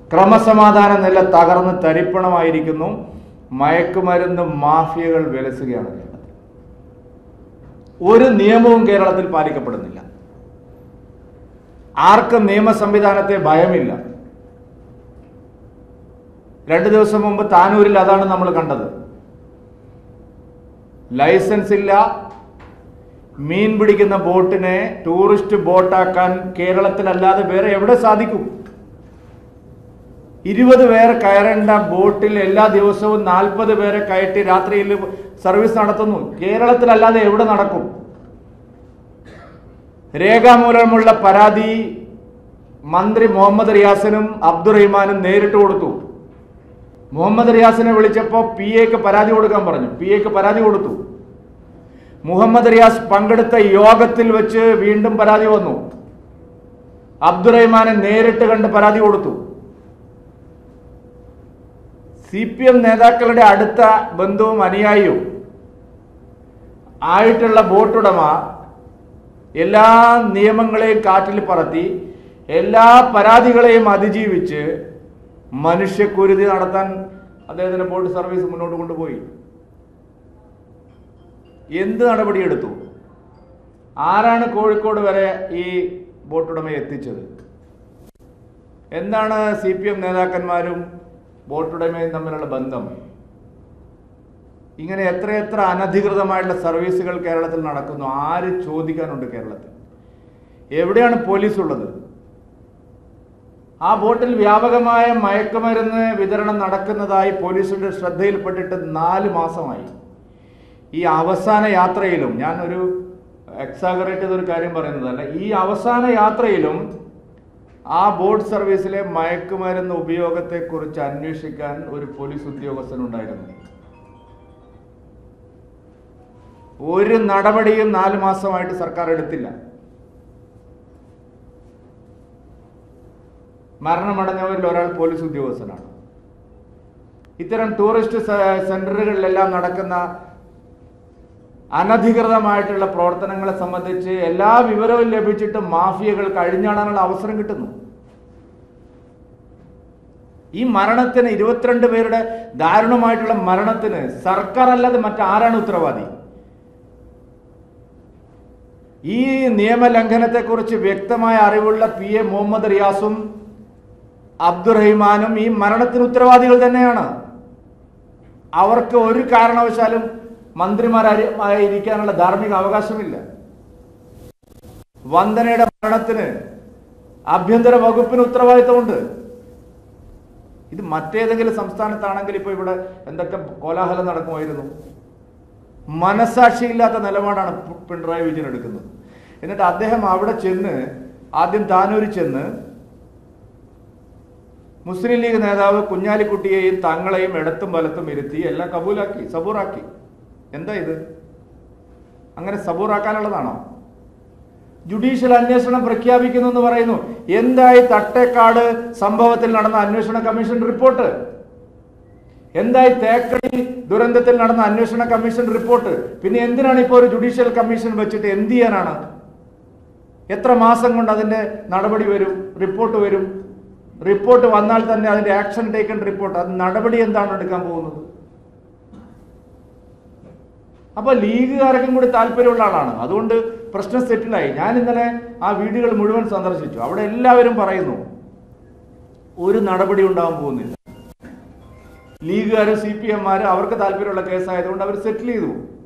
ക്രമസമാധാന നില തകർന്ന് തരിപ്പണമായിരിക്കുന്നു മയക്കുമരുന്ന് മാഫിയകൾ വിലസുകയാണ് കേരളത്തിൽ ഒരു നിയമവും കേരളത്തിൽ പാലിക്കപ്പെടുന്നില്ല ആർക്കും നിയമ സംവിധാനത്തെ ഭയമില്ല രണ്ട് ദിവസം മുമ്പ് താനൂരിൽ അതാണ് നമ്മൾ കണ്ടത് ലൈസൻസ് ഇല്ല മീൻ പിടിക്കുന്ന ബോട്ടിനെ ടൂറിസ്റ്റ് ബോട്ടാക്കാൻ കേരളത്തിലല്ലാതെ വേറെ എവിടെ സാധിക്കും ഇരുപത് പേർ കയറേണ്ട ബോട്ടിൽ എല്ലാ ദിവസവും നാൽപ്പത് പേരെ കയറ്റി രാത്രിയിൽ സർവീസ് നടത്തുന്നു കേരളത്തിലല്ലാതെ എവിടെ നടക്കും രേഖാമൂലമുള്ള പരാതി മന്ത്രി മുഹമ്മദ് റിയാസിനും അബ്ദുറഹിമാനും നേരിട്ട് കൊടുത്തു മുഹമ്മദ് റിയാസിനെ വിളിച്ചപ്പോൾ പി എക്ക് പരാതി കൊടുക്കാൻ പറഞ്ഞു പി എക്ക് പരാതി കൊടുത്തു മുഹമ്മദ് റിയാസ് പങ്കെടുത്ത യോഗത്തിൽ വെച്ച് വീണ്ടും പരാതി വന്നു അബ്ദുറഹിമാനെ നേരിട്ട് കണ്ട് പരാതി കൊടുത്തു സി പി എം നേതാക്കളുടെ അടുത്ത ബന്ധുവും അനുയായിയും ആയിട്ടുള്ള ബോട്ടുടമ എല്ലാ നിയമങ്ങളെയും കാറ്റിൽ പറത്തി എല്ലാ പരാതികളെയും അതിജീവിച്ച് മനുഷ്യക്കുരുതി നടത്താൻ അദ്ദേഹത്തിന്റെ ബോട്ട് സർവീസ് മുന്നോട്ട് കൊണ്ടുപോയി എന്ത് നടപടിയെടുത്തു ആരാണ് കോഴിക്കോട് വരെ ഈ ബോട്ടുടമയെ എത്തിച്ചത് എന്താണ് സി പി എം നേതാക്കന്മാരും ബോട്ടുടമയും തമ്മിലുള്ള ബന്ധം ഇങ്ങനെ എത്രയെത്ര അനധികൃതമായിട്ടുള്ള സർവീസുകൾ കേരളത്തിൽ നടക്കുന്നു ആര് ചോദിക്കാനുണ്ട് കേരളത്തിൽ എവിടെയാണ് പോലീസ് ഉള്ളത് ആ ബോട്ടിൽ വ്യാപകമായ മയക്കുമരുന്ന് വിതരണം നടക്കുന്നതായി പോലീസിന്റെ ശ്രദ്ധയിൽപ്പെട്ടിട്ട് നാല് മാസമായി ഈ അവസാന യാത്രയിലും ഞാൻ ഒരു എക്സാഗറേറ്റ് ചെയ്തൊരു കാര്യം പറയുന്നതല്ല ഈ അവസാന യാത്രയിലും ആ ബോട്ട് സർവീസിലെ മയക്കുമരുന്ന് ഉപയോഗത്തെക്കുറിച്ച് അന്വേഷിക്കാൻ ഒരു പോലീസ് ഉദ്യോഗസ്ഥൻ ഉണ്ടായിരുന്നു ഒരു നടപടിയും നാല് മാസമായിട്ട് സർക്കാർ എടുത്തില്ല മരണമടഞ്ഞവരിൽ ഒരാൾ പോലീസ് ഉദ്യോഗസ്ഥനാണ് ഇത്തരം ടൂറിസ്റ്റ് സെ- സെന്ററുകളിലെല്ലാം നടക്കുന്ന അനധികൃതമായിട്ടുള്ള പ്രവർത്തനങ്ങളെ സംബന്ധിച്ച് എല്ലാ വിവരവും ലഭിച്ചിട്ട് മാഫിയകൾ കഴിഞ്ഞാടാനുള്ള അവസരം കിട്ടുന്നു ഈ മരണത്തിന് ഇരുപത്തിരണ്ട് പേരുടെ ദാരുണമായിട്ടുള്ള മരണത്തിന് സർക്കാർ അല്ലാതെ മറ്റാരാണ് ഉത്തരവാദി ഈ നിയമലംഘനത്തെക്കുറിച്ച് വ്യക്തമായ അറിവുള്ള പി എ മുഹമ്മദ് റിയാസും അബ്ദുറഹിമാനും ഈ മരണത്തിന് ഉത്തരവാദികൾ തന്നെയാണ് അവർക്ക് ഒരു കാരണവശാലും മന്ത്രിമാരായിരിക്കാനുള്ള ധാർമ്മിക അവകാശമില്ല വന്ദനയുടെ മരണത്തിന് ആഭ്യന്തര വകുപ്പിന് ഉത്തരവാദിത്തമുണ്ട് ഇത് മറ്റേതെങ്കിലും സംസ്ഥാനത്താണെങ്കിൽ ഇപ്പൊ ഇവിടെ എന്തൊക്കെ കോലാഹലം നടക്കുമായിരുന്നു മനസാക്ഷിയില്ലാത്ത നിലപാടാണ് പി- പിണറായി വിജയൻ എടുക്കുന്നത് എന്നിട്ട് അദ്ദേഹം അവിടെ ചെന്ന് ആദ്യം താനൂരിൽ ചെന്ന് മുസ്ലിം ലീഗ് നേതാവ് കുഞ്ഞാലിക്കുട്ടിയെയും തങ്ങളെയും ഇടത്തും വലത്തും ഇരുത്തി എല്ലാം കബൂലാക്കി സബൂറാക്കി എന്താ ഇത് അങ്ങനെ സബൂറാക്കാനുള്ളതാണോ ജുഡീഷ്യൽ അന്വേഷണം പ്രഖ്യാപിക്കുന്നു എന്ന് പറയുന്നു എന്തായി തട്ടേക്കാട് സംഭവത്തിൽ നടന്ന അന്വേഷണ കമ്മീഷൻ റിപ്പോർട്ട് എന്തായി തേക്കടി ദുരന്തത്തിൽ നടന്ന അന്വേഷണ കമ്മീഷൻ റിപ്പോർട്ട് പിന്നെ എന്തിനാണ് ഇപ്പോൾ ഒരു ജുഡീഷ്യൽ കമ്മീഷൻ വെച്ചിട്ട് എന്ത് ചെയ്യാനാണ് എത്ര മാസം കൊണ്ട് അതിന്റെ നടപടി വരും റിപ്പോർട്ട് വരും റിപ്പോർട്ട് വന്നാൽ തന്നെ അതിന്റെ ആക്ഷൻ ടേക്കൺ റിപ്പോർട്ട് അത് നടപടി എന്താണ് എടുക്കാൻ പോകുന്നത് അപ്പൊ ലീഗുകാർക്കും കൂടി താല്പര്യമുള്ള ആളാണ് അതുകൊണ്ട് പ്രശ്നം സെറ്റിലായി ഞാൻ ഇന്നലെ ആ വീടുകൾ മുഴുവൻ സന്ദർശിച്ചു അവിടെ എല്ലാവരും പറയുന്നു ഒരു നടപടി ഉണ്ടാവാൻ പോകുന്നില്ല ലീഗുകാരും സി പി എംമാരും അവർക്ക് താല്പര്യമുള്ള കേസായതുകൊണ്ട് അവർ സെറ്റിൽ ചെയ്തു